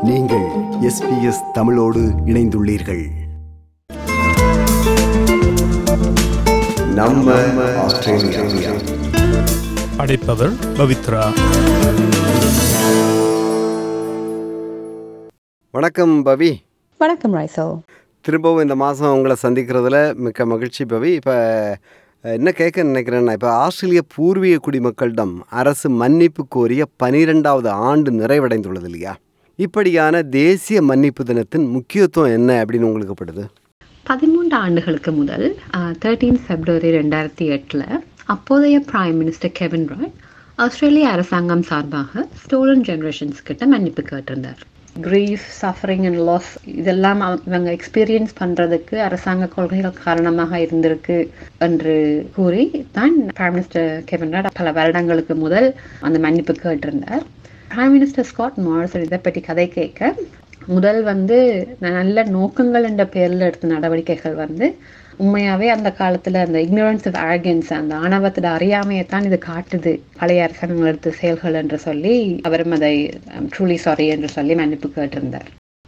நீங்கள் எஸ்பிஎஸ் தமிழோடு இணைந்துள்ளீர்கள் நம்ம ஆஸ்திரேலியா படைப்பவர் பவித்ரா வணக்கம் பவி வணக்கம் ரைசோ திரும்பவும் இந்த மாதம் உங்களை சந்திக்கிறதுல மிக்க மகிழ்ச்சி பவி இப்போ என்ன கேட்க நினைக்கிறேன்னா இப்போ ஆஸ்திரேலிய பூர்வீக குடிமக்களிடம் அரசு மன்னிப்பு கோரிய பனிரெண்டாவது ஆண்டு நிறைவடைந்துள்ளது இல்லையா இப்படியான தேசிய மன்னிப்பு தினத்தின் முக்கியத்துவம் என்ன அப்படின்னு உங்களுக்கு படுது பதிமூன்று ஆண்டுகளுக்கு முதல் தேர்ட்டீன் பிப்ரவரி ரெண்டாயிரத்தி எட்டில் அப்போதைய பிரைம் மினிஸ்டர் கெவின் ராய் ஆஸ்திரேலிய அரசாங்கம் சார்பாக ஸ்டோலன் ஜெனரேஷன்ஸ் கிட்ட மன்னிப்பு கேட்டிருந்தார் கிரீஃப் சஃபரிங் அண்ட் லாஸ் இதெல்லாம் அவ- இவங்க எக்ஸ்பீரியன்ஸ் பண்ணுறதுக்கு அரசாங்க கொள்கைகள் காரணமாக இருந்திருக்கு என்று கூறி தான் பிரைம் மினிஸ்டர் கெவின் ராய் பல வருடங்களுக்கு முதல் அந்த மன்னிப்பு கேட்டிருந்தார் பிரைம் மினிஸ்டர் ஸ்காட் மாரிசன் இதை பற்றி கதை கேட்க முதல் வந்து நல்ல நோக்கங்கள் என்ற பேரில் எடுத்த நடவடிக்கைகள் வந்து உண்மையாவே அந்த காலத்துல அந்த ignorance of arrogance அந்த ஆணவத்தோட அறியாமையை தான் இது காட்டுது பழைய அரசாங்கங்கள் எடுத்த செயல்கள் என்று சொல்லி அவரும் அதை ட்ரூலி சாரி என்று சொல்லி மன்னிப்பு கேட்டிருந்தார்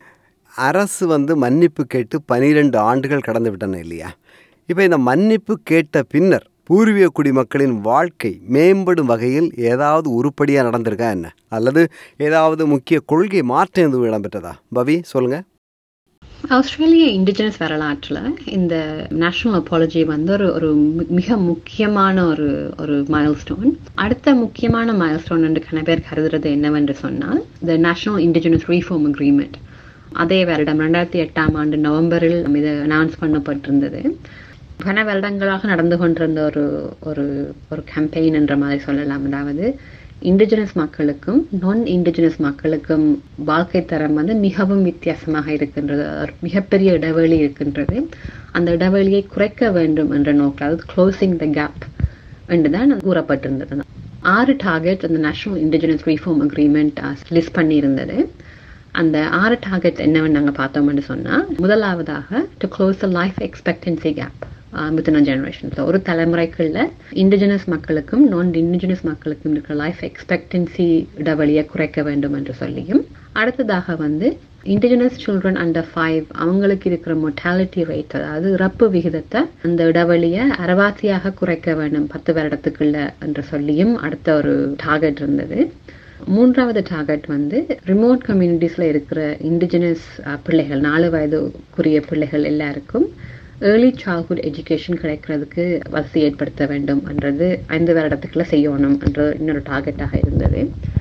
அரசு வந்து மன்னிப்பு கேட்டு பனிரெண்டு ஆண்டுகள் கடந்து விட்டன இல்லையா இப்போ இந்த மன்னிப்பு கேட்ட பின்னர் பூர்வீக குடிமக்களின் வாழ்க்கை மேம்படும் வகையில் ஏதாவது உருப்படியாக நடந்திருக்கா என்ன அல்லது ஏதாவது முக்கிய கொள்கை மாற்றம் எதுவும் இடம்பெற்றதா பவி சொல்லுங்க ஆஸ்திரேலிய இண்டிஜினஸ் வரலாற்றில் இந்த நேஷனல் அப்பாலஜி வந்து ஒரு ஒரு மி- மிக முக்கியமான ஒரு ஒரு மைல்ஸ்டோன் அடுத்த முக்கியமான மைல்ஸ்டோன் என்று கன பேர் கருதுறது என்னவென்று சொன்னால் the national indigenous reform agreement அதே வருடம் ரெண்டாயிரத்தி எட்டாம் ஆண்டு நவம்பரில் இது அனௌன்ஸ் பண்ணப்பட்டிருந்தது பல வருடங்களாக நடந்து கொண்டிருந்த ஒரு ஒரு ஒரு கேம்பெயின் என்ற மாதிரி சொல்லலாம் அதாவது இண்டிஜினஸ் மக்களுக்கும் நான் இண்டிஜினஸ் மக்களுக்கும் வாழ்க்கை தரம் வந்து மிகவும் வித்தியாசமாக இருக்கின்றது ஒரு மிகப்பெரிய இடைவெளி இருக்கின்றது அந்த இடைவெளியை குறைக்க வேண்டும் என்ற நோக்கில் அதாவது க்ளோசிங் த கேப் என்றுதான் கூறப்பட்டிருந்தது ஆறு டார்கெட் அந்த national indigenous reform agreement list பண்ணியிருந்தது அந்த ஆறு டார்கெட் என்னவென்னு நாங்கள் பார்த்தோம்னு சொன்னால் முதலாவதாக to close the life expectancy gap within a generation ஒரு தலைமுறைக்குள்ள இண்டிஜினஸ் மக்களுக்கும் நான் இண்டிஜினஸ் மக்களுக்கும் இருக்கிற லைஃப் எக்ஸ்பெக்டன்சி இடைவெளியை குறைக்க வேண்டும் என்று சொல்லியும் அடுத்ததாக வந்து இண்டிஜினஸ் சில்ட்ரன் அண்டர் ஃபைவ் அவங்களுக்கு இருக்கிற மொட்டாலிட்டி ரேட் அதாவது இறப்பு விகிதத்தை அந்த இடைவெளியை அரைவாசியாக குறைக்க வேண்டும் பத்து வருடத்துக்குள்ள என்று சொல்லியும் அடுத்த ஒரு டார்கெட் இருந்தது மூன்றாவது டார்கெட் வந்து ரிமோட் கம்யூனிட்டிஸில் இருக்கிற இண்டிஜினஸ் பிள்ளைகள் நாலு வயதுக்குரிய பிள்ளைகள் எல்லாருக்கும் ஏர்லி சைல்ட்ஹுட் எஜுகேஷன் கிடைக்கிறதுக்கு வசதி ஏற்படுத்த வேண்டும் என்றது ஐந்து வருடத்துக்குள்ள செய்யணும் என்ற இன்னொரு டார்கெட்டாக இருந்தது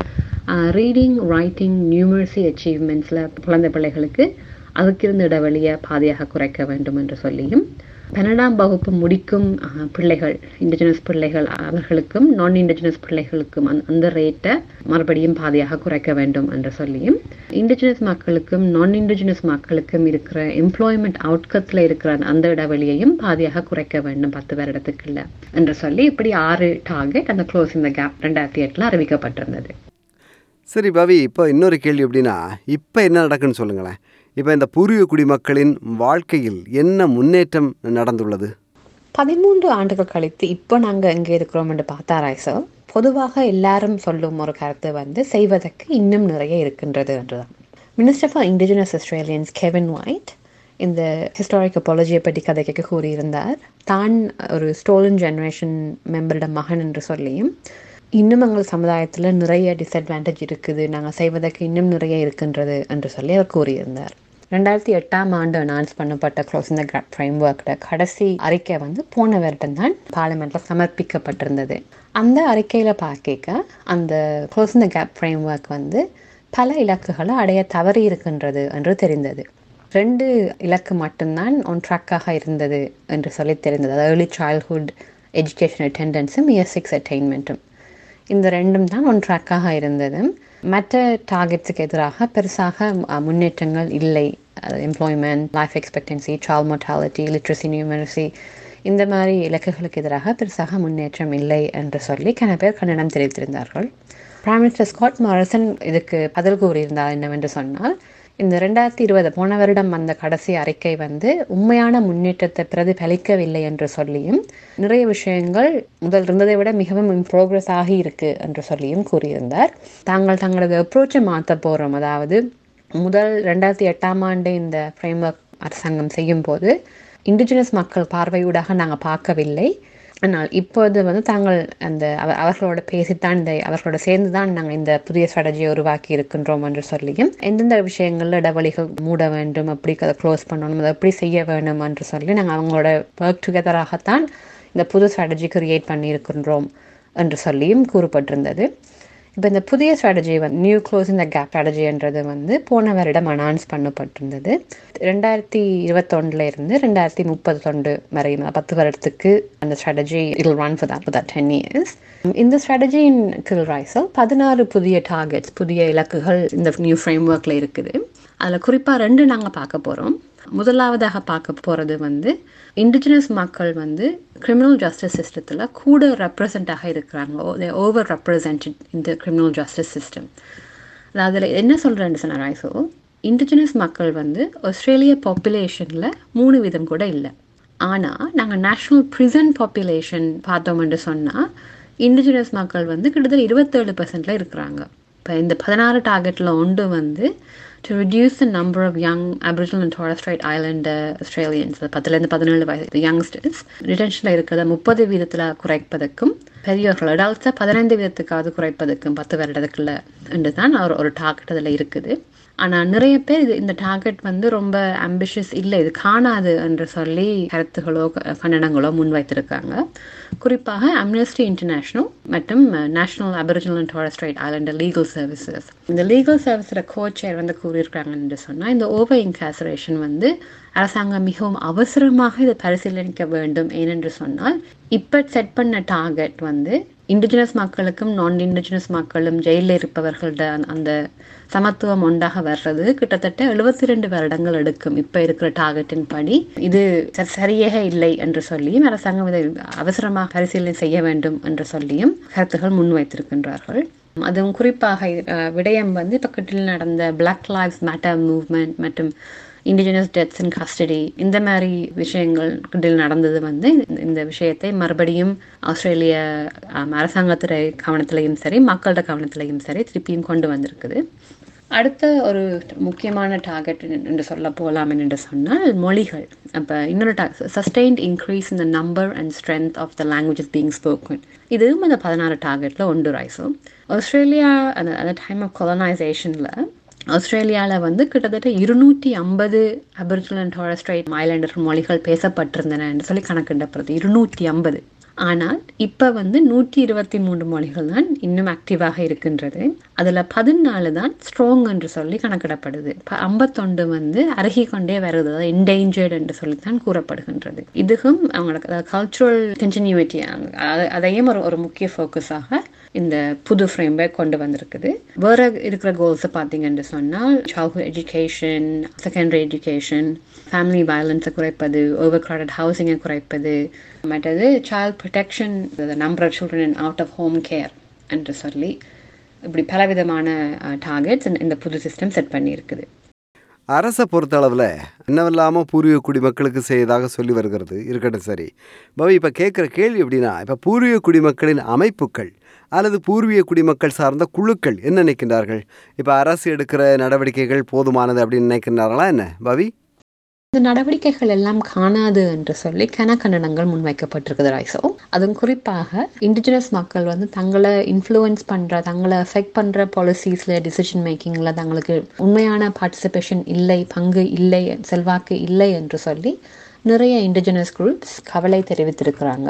ரீடிங் ரைட்டிங் நியூமர்சி அச்சீவ்மெண்ட்ஸில் குழந்தை பிள்ளைகளுக்கு அதுக்கு இருந்த இடைவெளியை பாதியாக குறைக்க வேண்டும் என்று சொல்லியும் பன்னெண்டாம் வகுப்பு முடிக்கும் அஹ், பிள்ளைகள் இண்டிஜினஸ் பிள்ளைகள் அவர்களுக்கும் நான் இண்டிஜினஸ் பிள்ளைகளுக்கும் அந்த- அந்த ரேட்டை மறுபடியும் பாதியாக குறைக்க வேண்டும் என்று சொல்லியும் இண்டிஜினஸ் மக்களுக்கும் நான் இண்டிஜினஸ் மக்களுக்கும் இருக்கிற எம்ப்ளாய்மெண்ட் அவுட்கத்தில் இருக்கிற அந்த இடைவெளியையும் பாதியாக குறைக்க வேண்டும் பத்து வருடத்துக்குள்ள என்று சொல்லி இப்படி ஆறு டார்கெட் அந்த க்ளோஸ் இந்த கேப் ரெண்டாயிரத்தி எட்டில் அறிவிக்கப்பட்டிருந்தது சரி பவி இப்போ இன்னொரு கேள்வி எப்படின்னா இப்போ என்ன நடக்குன்னு சொல்லுங்களேன் இப்போ இந்த பூர்வீக குடிமக்களின் வாழ்க்கையில் என்ன முன்னேற்றம் நடந்துள்ளது பதிமூன்று ஆண்டுகள் கழித்து இப்போ நாங்கள் எங்கே இருக்கிறோம் என்று பார்த்தாராய் சார் பொதுவாக எல்லாரும் சொல்லும் ஒரு கருத்து வந்து செய்வதற்கு இன்னும் நிறைய இருக்கின்றது என்றுதான் minister for indigenous Australians Kevin Wyatt இந்த ஹிஸ்டாரிக் அப்பாலஜியை பற்றி கதைக்க கூறியிருந்தார் தான் ஒரு ஸ்டோலன் ஜெனரேஷன் மெம்பரோட மகன் என்று சொல்லியும் இன்னும் எங்கள் சமுதாயத்தில் நிறைய டிஸ்அட்வான்டேஜ் இருக்குது நாங்கள் செய்வதற்கு இன்னும் நிறைய இருக்கின்றது என்று சொல்லி அவர் கூறியிருந்தார் ரெண்டாயிரத்தி எட்டாம் ஆண்டு அனௌன்ஸ் பண்ணப்பட்ட க்ளோஸ் இந்த கேப் ஃப்ரேம் ஒர்க்கோட கடைசி அறிக்கை வந்து போன வருடம் தான் பார்லிமெண்ட்டில் சமர்ப்பிக்கப்பட்டிருந்தது அந்த அறிக்கையில் பார்க்க அந்த க்ளோஸ் இந்த கேப் ஃப்ரேம் ஒர்க் வந்து பல இலக்குகளை அடைய தவறி இருக்கின்றது என்று தெரிந்தது ரெண்டு இலக்கு மட்டும்தான் ஒன் ட்ராக்காக இருந்தது என்று சொல்லி தெரிந்தது அதாவது ஏர்லி சைல்ட்ஹுட் எஜுகேஷன் அட்டெண்டன்ஸும் இயர் சிக்ஸ் அட்டைன்மெண்ட்டும் இந்த ரெண்டும் தான் ஒன் ட்ராக்காக இருந்தது மற்ற டார்கெட்ஸுக்கு எதிராக பெருசாக அஹ், முன்னேற்றங்கள் இல்லை employment life expectancy child mortality literacy numeracy இந்த மாதிரி இலக்குகளுக்கு எதிராக பெருசாக முன்னேற்றம் இல்லை என்று சொல்லி கன பேர் கண்டனம் தெரிவித்திருந்தார்கள் பிரைம் மினிஸ்டர் ஸ்காட் மாரிசன் இதுக்கு பதில் கூறியிருந்தார் என்னவென்று சொன்னால் இந்த ரெண்டாயிரத்தி இருபது போன வருடம் வந்த கடைசி அறிக்கை வந்து உண்மையான முன்னேற்றத்தை பிரதிபலிக்கவில்லை என்று சொல்லியும் நிறைய விஷயங்கள் முதல் இருந்ததை விட மிகவும் ப்ரோக்ரஸ் ஆகி இருக்கு என்று சொல்லியும் கூறியிருந்தார் தாங்கள் தங்களது அப்ரோச்சை மாற்ற போகிறோம் அதாவது முதல் ரெண்டாயிரத்தி எட்டாம் ஆண்டு இந்த ஃப்ரேம்ஒர்க் அரசாங்கம் செய்யும் போது இண்டிஜினஸ் மக்கள் பார்வையூடாக நாங்கள் பார்க்கவில்லை ஆனால் இப்போது வந்து தாங்கள் அந்த அவ அவர்களோட பேசித்தான் இந்த அவர்களோட சேர்ந்து தான் நாங்கள் இந்த புதிய ஸ்ட்ராட்டஜியை உருவாக்கி இருக்கின்றோம் என்று சொல்லியும் எந்தெந்த விஷயங்களில் இடைவெளிகள் மூட வேண்டும் அப்படி அதை க்ளோஸ் பண்ணணும் அதை எப்படி செய்ய வேண்டும் என்று சொல்லி நாங்கள் அவங்களோட ஒர்க் டுகெதராகத்தான் இந்த புது ஸ்ட்ராட்டஜி கிரியேட் பண்ணியிருக்கின்றோம் என்று சொல்லியும் கூறப்பட்டிருந்தது இப்போ இந்த புதிய ஸ்ட்ராட்டஜி வந்து நியூ க்ளோசிங் த கேப் ஸ்ட்ராட்டஜின்றது வந்து போன வருடம் அனௌன்ஸ் பண்ணப்பட்டிருந்தது ரெண்டாயிரத்தி இருபத்தொன்னுல இருந்து ரெண்டாயிரத்தி முப்பது தொண்டு வரை பத்து வருடத்துக்கு அந்த ஸ்ட்ராட்டஜி இல் run for that for ten years இந்த ஸ்ட்ராட்டஜியின் கில் ரைஸில் பதினாறு புதிய டார்கெட்ஸ் புதிய இலக்குகள் இந்த நியூ ஃப்ரேம் ஒர்க்கில் இருக்குது அதில் குறிப்பாக ரெண்டு நாங்கள் பார்க்க போகிறோம் முதலாவதாக பார்க்க போகிறது வந்து இண்டிஜினஸ் மக்கள் வந்து கிரிமினல் ஜஸ்டிஸ் சிஸ்டத்தில் கூட ரெப்ரசண்ட்டாக இருக்கிறாங்க ஓவர் ரெப்ரசன்டட் இந்த கிரிமினல் ஜஸ்டிஸ் சிஸ்டம் அதில் என்ன சொல்கிறேன்னு சொன்ன ராய்ஸோ இண்டிஜினஸ் மக்கள் வந்து ஆஸ்திரேலிய பாப்புலேஷனில் மூணு விதம் கூட இல்லை ஆனால் நாங்கள் நேஷ்னல் ப்ரிசன் பாப்புலேஷன் பார்த்தோம்னு சொன்னால் இண்டிஜினஸ் மக்கள் வந்து கிட்டத்தட்ட இருபத்தேழு பர்சன்டில் இருக்கிறாங்க இப்போ இந்த பதினாறு டார்கெட்டில் ஒன்று வந்து to reduce the number of young Aboriginal and Torres Strait Islander Australians பத்துலேருந்து பதினேழு வயசு யங்ஸ்டர்ஸ் டிடென்ஷனில் இருக்கிறத முப்பது வீதத்தில் குறைப்பதற்கும் பெரியவர்கள் அடல்ட்ஸை பதினைந்து வீதத்துக்காவது குறைப்பதற்கும் பத்து வருடத்துக்குள்ள என்று தான் ஒரு ஒரு டார்கெட் அதில் இருக்குது ஆனால் நிறைய பேர் இது இந்த டார்கெட் வந்து ரொம்ப அம்பிஷியஸ் இல்லை இது காணாது என்று சொல்லி கருத்துகளோ கண்டனங்களோ முன்வைத்திருக்காங்க குறிப்பாக அம்னஸ்டி இன்டர்நேஷ்னல் மற்றும் national aboriginal and Torres Strait Islander legal services இந்த லீகல் சர்வீஸோட கோச்சர் வந்து கூறியிருக்காங்கன்னு சொன்னால் இந்த ஓவர் இன்காசரேஷன் வந்து அரசாங்கம் மிகவும் அவசரமாக இதை பரிசீலனிக்க வேண்டும் ஏனென்று சொன்னால் இப்போ செட் பண்ண டார்கெட் வந்து இண்டிஜினஸ் மக்களுக்கும் நான் இண்டிஜினஸ் மக்களும் ஜெயிலில் இருப்பவர்களோட அந்த சமத்துவம் ஒன்றாக வர்றது கிட்டத்தட்ட எழுபத்தி ரெண்டு வருடங்கள் எடுக்கும் இப்போ இருக்கிற டார்கெட்டின் படி இது சரியாக இல்லை என்று சொல்லியும் அரசாங்கம் இதை அவசரமாக பரிசீலனை செய்ய வேண்டும் என்று சொல்லியும் கருத்துகள் முன்வைத்திருக்கின்றார்கள் அதுவும் குறிப்பாக விடயம் வந்து பக்கத்தில் நடந்த பிளாக் லைவ்ஸ் மேட்டர் மூவ்மெண்ட் மற்றும் இண்டிஜினஸ் டெத்ஸ் இன் கஸ்டடி இந்த மாதிரி விஷயங்கள் நடந்தது வந்து இந்த விஷயத்தை மறுபடியும் ஆஸ்திரேலிய அரசாங்கத்துறை கவனத்திலையும் சரி மக்களோட கவனத்திலையும் சரி திருப்பியும் கொண்டு வந்திருக்குது அடுத்த ஒரு முக்கியமான டார்கெட் என்று சொல்ல போகலாம் என்று சொன்னால் மொழிகள் அப்போ இன்னொரு to sustained increase in the number and strength of the languages being spoken இதுவும் அந்த பதினாறு டார்கெட்டில் ஒன்று ரைஸும் ஆஸ்திரேலியா அந்த அந்த டைம் ஆஃப் கொலனைசேஷனில் ஆஸ்திரேலியாவில் வந்து கிட்டத்தட்ட இருநூற்றி ஐம்பது அபரிஜினல் அண்ட் டாரஸ்ட்ரைட் ஐலாண்டர் மொழிகள் பேசப்பட்டிருந்தன என்று சொல்லி கணக்கிடப்படுறது இருநூற்றி ஐம்பது ஆனால் இப்போ வந்து நூற்றி இருபத்தி மூன்று மொழிகள் தான் இன்னும் ஆக்டிவாக இருக்கின்றது அதில் பதினாலு தான் ஸ்ட்ராங் என்று சொல்லி கணக்கிடப்படுது இப்போ ஐம்பத்தொண்டு வந்து அருகி கொண்டே வருது அதாவது என்டேஞ்சர்ட் என்று சொல்லித்தான் கூறப்படுகின்றது இதுவும் அவங்களோட கல்ச்சுரல் கண்டினியூட்டி அதையும் ஒரு ஒரு முக்கிய ஃபோக்கஸாக இந்த புது ஃப்ரேம்ஒர்க் கொண்டு வந்திருக்குது வேற இருக்கிற கோல்ஸை பார்த்தீங்கன்னு சொன்னால் childhood education secondary education family வயலன்ஸை குறைப்பது ஓவர் க்ரௌடட் ஹவுசிங்கை குறைப்பது மற்றது child protection number of children out of home care என்று சொல்லி இப்படி பலவிதமான டார்கெட்ஸ் இந்த புது சிஸ்டம் செட் பண்ணியிருக்குது அரசை பொறுத்தளவில் என்னவில்லாமல் பூர்வீக குடிமக்களுக்கு செய்வதாக சொல்லி வருகிறது இருக்கட்டும் சரி பவி இப்போ கேட்குற கேள்வி எப்படின்னா இப்போ பூர்வீக குடிமக்களின் அமைப்புகள் அல்லது பூர்வீக குடிமக்கள் சார்ந்த குழுக்கள் என்ன நினைக்கின்றார்கள் இப்போ அரசு எடுக்கிற நடவடிக்கைகள் போதுமானது அப்படின்னு நினைக்கின்றார்களா என்ன பவி இந்த நடவடிக்கைகள் எல்லாம் காணாது என்று சொல்லி கனக்கண்டனங்கள் முன்வைக்கப்பட்டிருக்குது ரைசோ அதுவும் குறிப்பாக இண்டிஜினஸ் மக்கள் வந்து தங்களை இன்ஃப்ளூயன்ஸ் பண்ணுற தங்களை அஃபெக்ட் பண்ணுற பாலிசிஸில் டிசிஷன் மேக்கிங்கில் தங்களுக்கு உண்மையான பார்ட்டிசிபேஷன் இல்லை பங்கு இல்லை செல்வாக்கு இல்லை என்று சொல்லி நிறைய இண்டிஜினஸ் குரூப்ஸ் கவலை தெரிவித்திருக்கிறாங்க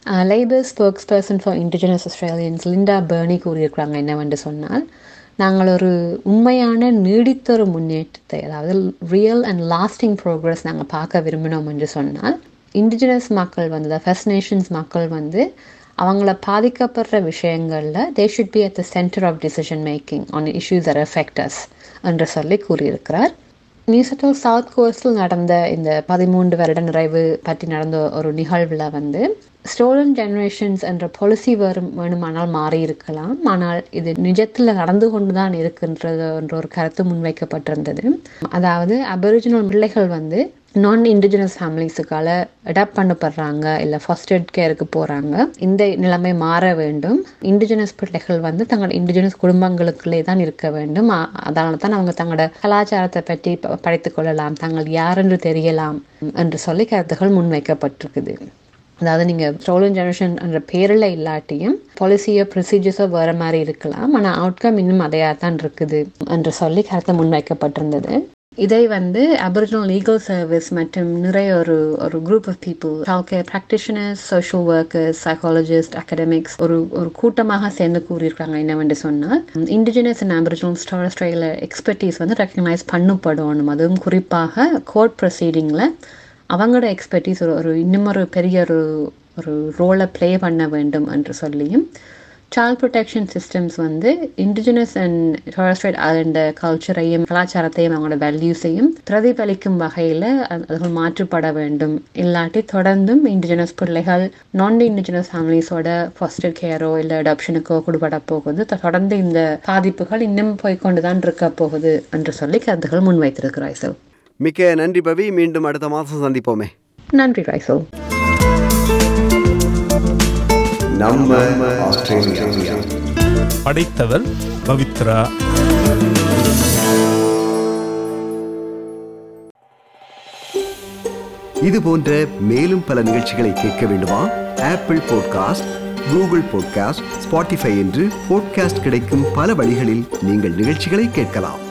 Labor spokesperson for indigenous Australians Linda Burney கூறியிருக்கிறாங்க என்னவென்று சொன்னால் நாங்கள் ஒரு உண்மையான நீடித்தொரு முன்னேற்றத்தை அதாவது ரியல் அண்ட் லாஸ்டிங் ப்ரோக்ரஸ் நாங்கள் பார்க்க விரும்பினோம் என்று சொன்னால் இண்டிஜினஸ் மக்கள் வந்து ஃபர்ஸ்ட் நேஷன்ஸ் மக்கள் வந்து அவங்கள பாதிக்கப்படுற விஷயங்களில் they should be at the centre of decision making on issues are affects என்று சொல்லி கூறியிருக்கிறார் நியூசட்டல் சவுத் கோஸ்டில் நடந்த இந்த பதிமூன்று வருட நிறைவு பற்றி நடந்த ஒரு நிகழ்வில் வந்து ஸ்டோலன் ஜெனரேஷன்ஸ் என்ற பாலிசி வரும் வேணுமானால் மாறி இருக்கலாம் ஆனால் இது நிஜத்தில் நடந்து கொண்டு தான் இருக்கின்றது என்ற ஒரு கருத்து முன்வைக்கப்பட்டிருந்தது அதாவது அபரிஜினல் பிள்ளைகள் வந்து நான் இண்டிஜினஸ் ஃபேமிலிஸுக்கால அடாப்ட் பண்ணப்படுறாங்க இல்லை ஃபர்ஸ்ட் எய்ட் கேருக்கு போகிறாங்க இந்த நிலைமை மாற வேண்டும் இண்டிஜினஸ் பிள்ளைகள் வந்து தங்களோட இண்டிஜினஸ் குடும்பங்களுக்குள்ளே தான் இருக்க வேண்டும் அ- அதனால தான் அவங்க தங்களோட கலாச்சாரத்தை பற்றி ப- படித்துக் கொள்ளலாம் தாங்கள் யாரென்று தெரியலாம் என்று சொல்லி கருத்துகள் முன்வைக்கப்பட்டிருக்குது அதாவது நீங்கள் ஸ்டோலன் ஜெனரேஷன் என்ற பேரில் இல்லாட்டியும் பாலிசியோ ப்ரொசீஜர்ஸோ வேறு மாதிரி இருக்கலாம் ஆனால் அவுட்கம் இன்னும் அதையாக தான் இருக்குது என்று சொல்லி கருத்து முன்வைக்கப்பட்டிருந்தது இதை வந்து அபரிஜினல் லீகல் சர்வீஸ் மற்றும் நிறைய ஒரு ஒரு group of people child care practitioners social workers psychologist academics ஒரு ஒரு கூட்டமாக சேர்ந்து கூறியிருக்காங்க என்னவென்று சொன்னால் indigenous and aboriginal Torres Strait expertise வந்து ரெக்கக்னைஸ் பண்ணப்படணும் அதுவும் குறிப்பாக கோர்ட் ப்ரொசீடிங்கில் அவங்களோட எக்ஸ்பர்டீஸ் ஒரு ஒரு இன்னும் ஒரு பெரிய ஒரு ஒரு ரோலை ப்ளே பண்ண வேண்டும் என்று சொல்லியும் சைல்ட் ப்ரொடெக்ஷன் சிஸ்டம்ஸ் வந்து இண்டிஜினஸ் அண்ட் டாரஸ்ட்ரைட் அந்த கல்ச்சரையும் கலாச்சாரத்தையும் அவங்களோட வேல்யூஸையும் பிரதிபலிக்கும் வகையில் அதுகள் மாற்றப்பட வேண்டும் இல்லாட்டி தொடர்ந்தும் இண்டிஜினஸ் பிள்ளைகள் நான் இண்டிஜினஸ் ஃபேமிலிஸோட ஃபர்ஸ்ட் கேரோ இல்லை அடாப்ஷனுக்கோ கொடுபட போகுது தொ- தொடர்ந்து இந்த பாதிப்புகள் இன்னும் போய்க்கொண்டு தான் இருக்க போகுது என்று சொல்லி கருத்துகள் முன்வைத்திருக்கிறாய் சார் மிக்க நன்றி பவி மீண்டும் அடுத்த மாதம் சந்திப்போமே நன்றி ரைசல் நம்ம ஆஸ்திரேலியா படைத்தவர் பவித்ரா இது போன்ற மேலும் பல நிகழ்ச்சிகளை கேட்க வேண்டுமா Apple podcast Google podcast Spotify என்று பாட்காஸ்ட் கிடைக்கும் பல வழிகளில் நீங்கள் நிகழ்ச்சிகளை கேட்கலாம்